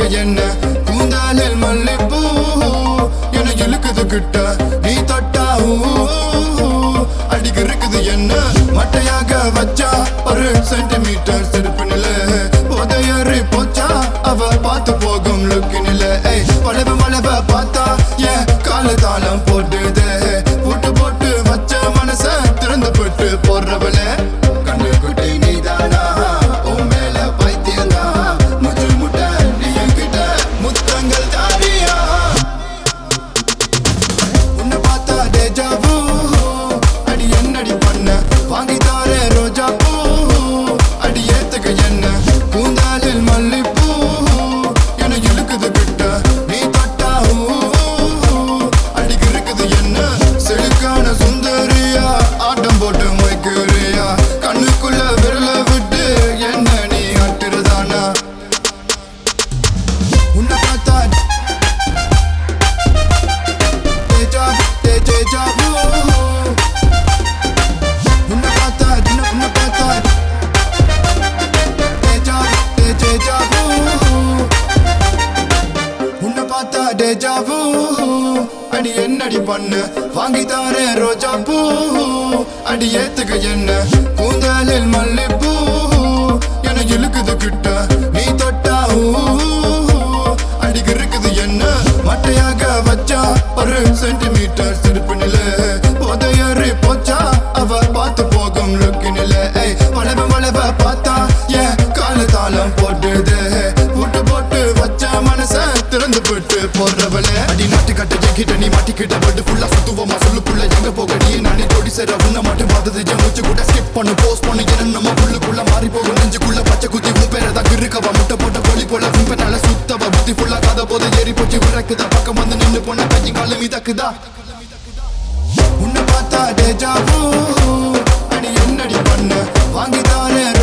என்ன கூந்தாலில் மல்லிப்பூ என இழுக்குது கிட்ட நீ தொட்டா ஊ, அடிக்கு இருக்குது என்ன மட்டையாக வச்சா ஒரு சென்டிமீட்டர் செருப்பு நில உதயறி போச்சா அவ பார்த்து போகும் லுக்கு நில பழவ மழவ பார்த்தா ஏன் கால தாளம் போட்டுதே போட்டு போட்டு வச்ச மனச திறந்து போட்டு போடுறவளே கண்ணு குட்டி நீதானா உன் மேல பைத்தியந்தா முச்சு முட்டை நீ என்கிட்ட முத்தங்கள் தாரியா உன்னை பார்த்தா டேஜா பூ அடி என்னடி பண்ண வாங்கி தாரே ரோஜா பூ அடி ஏத்துக்க என்ன கூந்தாலில் மல்லிப்பூ என இழுக்குது கிட்ட நீ தொட்டா ஊ, அடிக்கு இருக்குது என்ன செழுக்கான சுந்தரியா ஆட்டம் போட்டு மொய்க்குறியா கண்ணுக்குள்ள விரல விட்டு என்ன நீ அட்டுறதானா உன்னை பார்த்தா Deja, de deja vu. உன்னை பார்த்தா, உன்னை- உன்னை பார்த்தா. Deja, de deja vu. உன்னை பார்த்தா deja vu. அடி என்னடி பண்ண வாங்கி தாரே ரோஜா பூ அடி ஏத்துக்க என்ன கூந்தலில் மல்லிப்பூ என இழுக்குது கிட்ட நீ தொட்டா ஊ, அடிக்கு இருக்குது என்ன மட்டையாக வச்சா ஒரு சென்டிமீட்டர் சிரிப்பு நில உதயறி போச்சா அவ பார்த்து போகும் லுக்கு நில வளவ வளவ பார்த்தா ஏன் கால தாளம் போட்டுது போட்டு போட்டு வச்ச மனச திறந்து போட்டு போடுறவளே அடி நாட்டு கட்ட என்கிட்ட நீ மாட்டிக்கிட்ட பட்டு ஃபுல்லா சுத்துவமா சொல்லு புள்ள எங்க போக நீ நானே ஜோடி சேர உன்னை மட்டும் பார்த்தது என் மூச்சு கூட ஸ்கிப் பண்ணு போஸ்ட் பண்ணு என்ன நம்ம உள்ளுக்குள்ள மாறி போகும் நெஞ்சுக்குள்ள பச்சை குத்தி உன் பேரை தான் இருக்கவா முட்டை போட்ட கோழி போல உன் பேரால சுத்தவா புத்தி ஃபுல்லா காத போது ஏறி போச்சு விறக்குதா பக்கம் வந்து நின்னு போன கையும் காலம் மிதக்குதா உன்னை பார்த்தா டேஜா பூ அடி என்னடி பண்ண வாங்கி தாரே